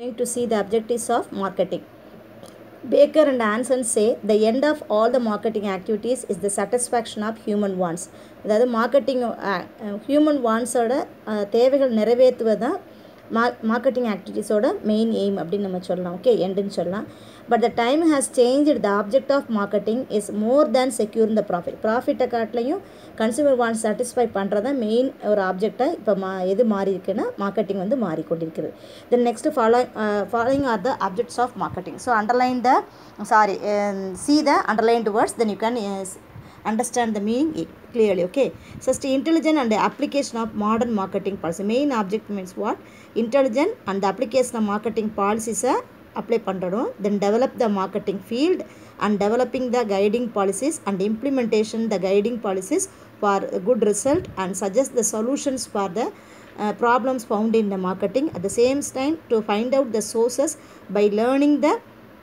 going to see the objectives of marketing. Baker and Anson say the end of all the marketing activities is the satisfaction of human wants. அதாவது marketing human வான்ஸோட தேவைகள் நிறைவேற்றுவது தான் மா marketing ஆக்டிவிட்டீஸோட main aim அப்படின்னு நம்ம சொல்லலாம் okay எண்டுன்னு சொல்லலாம் but the time has change the object of marketing is more than secure the profit ப்ராஃபிட்டை காட்டிலையும் கன்சூமர் வான்ஸ் சாட்டிஸ்ஃபை பண்ணுறது தான் மெயின் ஒரு ஆப்ஜெக்டாக இப்போ மா எது மாறி இருக்குன்னா மார்க்கெட்டிங் வந்து மாறிக்கொண்டிருக்கிறது then next follow following are the objects of marketing so underline the sorry see the underlined words then you can understand the meaning clearly okay first intelligent and the application of modern marketing policy main object means what intelligent and the application of marketing policies are apply பண்ணுறோம் then develop the marketing field and developing the guiding policies and implementation the guiding policies for a good result and suggest the solutions for the uh, problems found in the marketing at the same time to find out the sources by learning the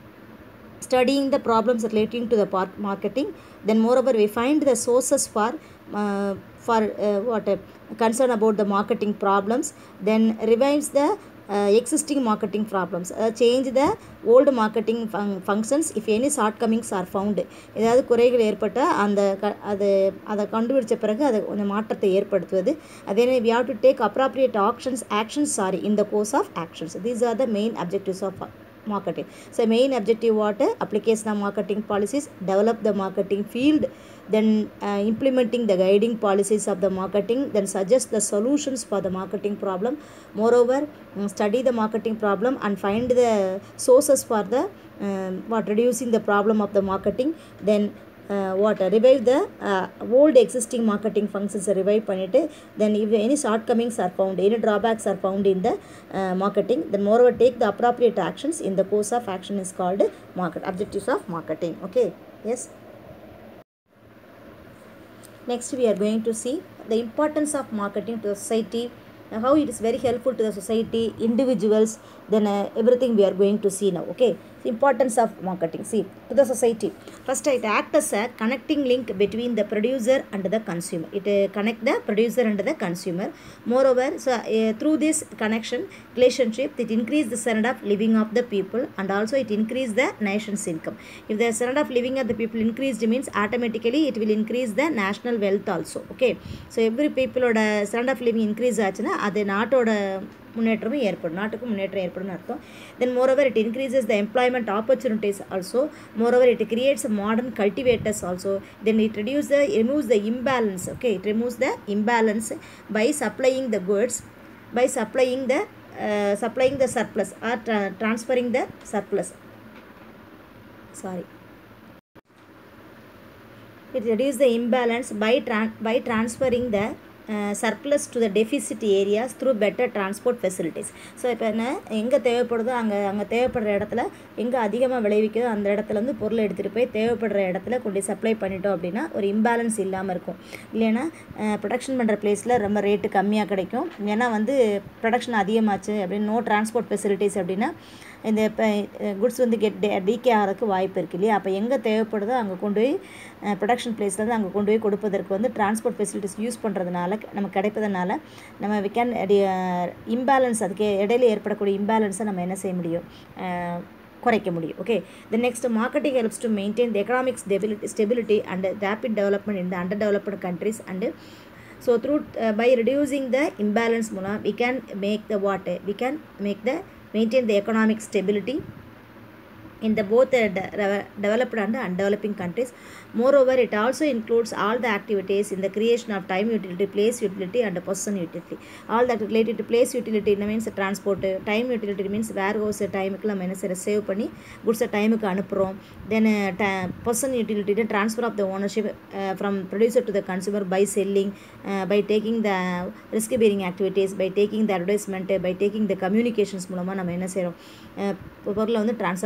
studying the problems relating to the part marketing then moreover we find the sources for uh, for uh, what uh, concern about the marketing problems then revives the uh, existing marketing problems uh, change the old marketing fun- functions if any shortcomings are found ஏதாவது குறைகள் ஏற்பட்ட அந்த க அது அதை கண்டுபிடிச்ச பிறகு அதை கொஞ்சம் மாற்றத்தை ஏற்படுத்துவது அதே we have to take appropriate actions actions sorry in the course of actions these are the main objectives of marketing so main objective what application of marketing policies develop the marketing field then uh, implementing the guiding policies of the marketing then suggest the solutions for the marketing problem moreover um, study the marketing problem and find the sources for the um, what reducing the problem of the marketing then uh, what uh, revive the uh, old existing marketing functions revive பண்ணிட்டு then if any shortcomings are found any drawbacks are found in the uh, marketing then moreover take the appropriate actions in the course of action is called market objectives of marketing okay yes next we are going to see the importance of marketing to the society uh, how it is very helpful to the society individuals then uh, everything we are going to see now okay importance of marketing see to the society first it acts as a connecting link between the producer and the consumer it uh, connect the producer and the consumer moreover so uh, through this connection relationship it increase the standard of living of the people and also it increase the nation's income if the standard of living of the people increased means automatically it will increase the national wealth also okay so every people ஓட standard of living increase ஆச்சுன்னா அது நாட்டோட முன்னேற்றமும் ஏற்படும் நாட்டுக்கு முன்னேற்றம் ஏற்படும் அர்த்தம் then moreover it increases the employment opportunities also moreover it creates modern cultivators also then it reduce the removes the imbalance okay it removes the imbalance by supplying the goods by supplying the supplying the surplus or transferring the surplus sorry it reduces the imbalance by tran- by transferring the uh, surplus to the deficit areas through better transport facilities so இப்போ என்ன எங்கே தேவைப்படுதோ அங்கே அங்கே தேவைப்படுற இடத்துல எங்கே அதிகமாக விளைவிக்குதோ அந்த இடத்துல வந்து பொருளை எடுத்துகிட்டு போய் தேவைப்படுற இடத்துல கொண்டு சப்ளை பண்ணிட்டோம் அப்படின்னா ஒரு இம்பேலன்ஸ் இல்லாமல் இருக்கும் இல்லைன்னா ப்ரொடக்ஷன் பண்ணுற பிளேஸில் ரொம்ப ரேட்டு கம்மியாக கிடைக்கும் ஏன்னா வந்து ப்ரொடக்ஷன் அதிகமாச்சு அப்படின்னு நோ டிரான்ஸ்போர்ட் ஃபெசிலிட்டிஸ் அப்படின்னா இந்த இப்போ குட்ஸ் வந்து கெட் டீகே ஆகிறதுக்கு வாய்ப்பு இருக்குது இல்லையா அப்போ எங்கே தேவைப்படுதோ அங்கே கொண்டு போய் ப்ரொடக்ஷன் பிளேஸ்லேருந்து அங்கே கொண்டு போய் கொடுப்பதற்கு வந்து டிரான்ஸ்போர்ட் ஃபெசிலிட்டிஸ் யூஸ் பண்ணுறதுனால நமக்கு கிடைப்பதனால நம்ம வி கேன் இம்பேலன்ஸ் அதுக்கு இடையில ஏற்படக்கூடிய இம்பேலன்ஸை நம்ம என்ன செய்ய முடியும் குறைக்க முடியும் okay the next marketing helps to maintain the economic stability stability and rapid development in the under developed countries and so through by reducing the imbalance மூலம் we can make the what we can make the maintain the economic stability in the both uh, de- re- developed and undeveloping countries moreover it also includes all the activities in the creation of time utility place utility and possession utility all that related to place utility means transport time utility means warehouse டைமுக்கு நம்ம என்ன செய்கிற save பண்ணி குட்ஸை டைமுக்கு அனுப்புகிறோம் then possession utility transfer of the ownership from producer to the consumer by selling by taking the risk bearing activities by taking the advertisement by taking the communications மூலமாக நம்ம என்ன செய்கிறோம் பொருளை வந்து ட்ரான்ஸ்ஃபர் பண்ணுறோம்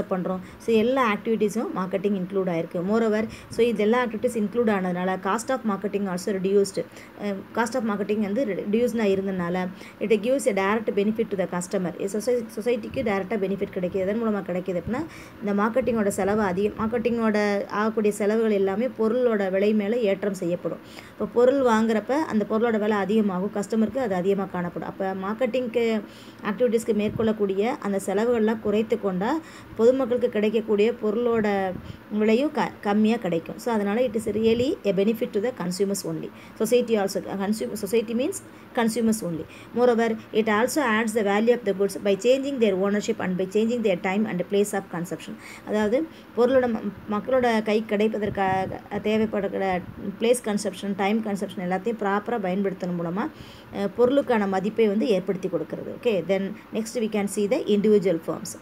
ஸோ எல்லா ஆக்டிவிட்டீஸும் மார்க்கெட்டிங் இன்க்ளூட் ஆயிருக்கு மோரோவர் ஸோ இது எல்லா ஆக்டிவிட்டீஸ் இன்க்ளூட் ஆனதுனால cost of marketing also reduced cost of marketing வந்து ரெடியூஸ்டாக இருந்தனால it gives a direct benefit to the customer சொசை சொசைட்டிக்கு டேரெக்டாக பெனிஃபிட் கிடைக்கிது எதன் மூலமாக கிடைக்கிது அப்படின்னா இந்த மார்க்கெட்டிங்கோட செலவு அதிகம் மார்க்கெட்டிங்கோட ஆகக்கூடிய செலவுகள் எல்லாமே பொருளோட விலை மேலே ஏற்றம் செய்யப்படும் இப்போ பொருள் வாங்குறப்ப அந்த பொருளோட விலை அதிகமாகும் கஸ்டமருக்கு அது அதிகமாக காணப்படும் அப்போ மார்க்கெட்டிங்க்கு ஆக்டிவிட்டீஸ்க்கு மேற்கொள்ளக்கூடிய அந்த செலவுகள்லாம் குறைத்து கொண்டால் பொதுமக்களுக்கு கிடைக்கக்கூடிய பொருளோட விலையும் க கம்மியாக கிடைக்கும் ஸோ அதனால் it is really a benefit to the consumers only society also consumer society means consumers only moreover it also adds the value of the goods by changing their ownership and by changing their time and place of consumption அதாவது பொருளோட மக்களோட கை கிடைப்பதற்காக தேவைப்படுகிற place consumption time consumption எல்லாத்தையும் ப்ராப்பராக பயன்படுத்தணும் மூலமாக பொருளுக்கான மதிப்பை வந்து ஏற்படுத்தி கொடுக்கிறது okay then next we can see the individual firms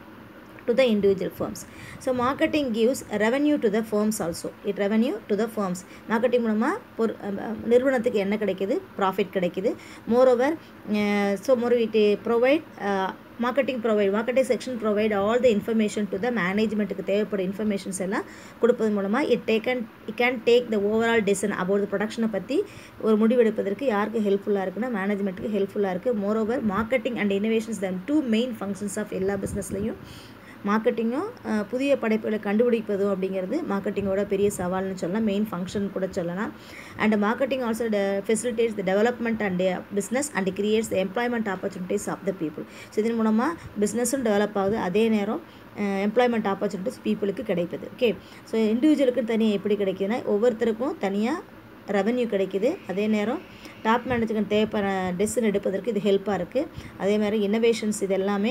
to the individual firms. So marketing gives revenue to the firms also. It revenue to the firms. Marketing மூலமாக பொரு நிறுவனத்துக்கு என்ன கிடைக்குது ப்ராஃபிட் கிடைக்குது moreover so more it provide marketing provide marketing section provide all the information to the மேனேஜ்மெண்ட்டுக்கு தேவைப்படும் informations எல்லாம் கொடுப்பது மூலமாக it taken it can take the overall decision about the ப்ரொடக்ஷனை பற்றி ஒரு முடிவெடுப்பதற்கு யாருக்கு ஹெல்ப்ஃபுல்லாக இருக்குன்னா மேனேஜ்மெண்ட்டுக்கு ஹெல்ப்ஃபுல்லாக இருக்குது moreover marketing and innovations than two main functions of எல்லா பிஸ்னஸ்லையும் மார்க்கெட்டிங்கும் புதிய படைப்புகளை கண்டுபிடிப்பதும் அப்படிங்கிறது மார்க்கெட்டிங்கோட பெரிய சவால்னு சொல்லலாம் மெயின் ஃபங்க்ஷன் கூட சொல்லலாம் and marketing also facilitates the development and business and creates the employment opportunities of the people so இதன் மூலமாக பிஸ்னஸும் டெவலப் ஆகுது அதே நேரம் எம்ப்ளாய்மெண்ட் ஆப்பர்ச்சுனிட்டிஸ் பீப்புளுக்கு கிடைக்குது ஓகே ஸோ இண்டிவிஜுவலுக்கு தனியாக எப்படி கிடைக்குதுன்னா ஒவ்வொருத்தருக்கும் தனியாக ரெவன்யூ கிடைக்குது அதே நேரம் டாப் மேனேஜ்மெண்ட் தேவைப்படுற டெசிஷன் எடுப்பதற்கு இது ஹெல்ப்பாக இருக்குது அதே மாதிரி இன்னோவேஷன்ஸ் இது எல்லாமே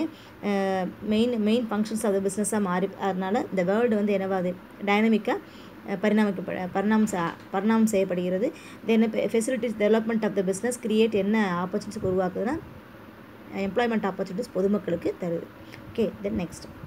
main main functions of the பிஸ்னஸாக மாறி அதனால் இந்த வேர்ல்டு வந்து என்னவாது டைனமிக்காக பரிணாமிக்க பரிணாமம் பரிணாமம் செய்யப்படுகிறது then facilities development of the business create என்ன ஆப்பர்ச்சுனிட்டிஸ் உருவாக்குதுன்னா எம்ப்ளாய்மெண்ட் ஆப்பர்ச்சுனிட்டிஸ் பொதுமக்களுக்கு தருது ஓகே தென் நெக்ஸ்ட்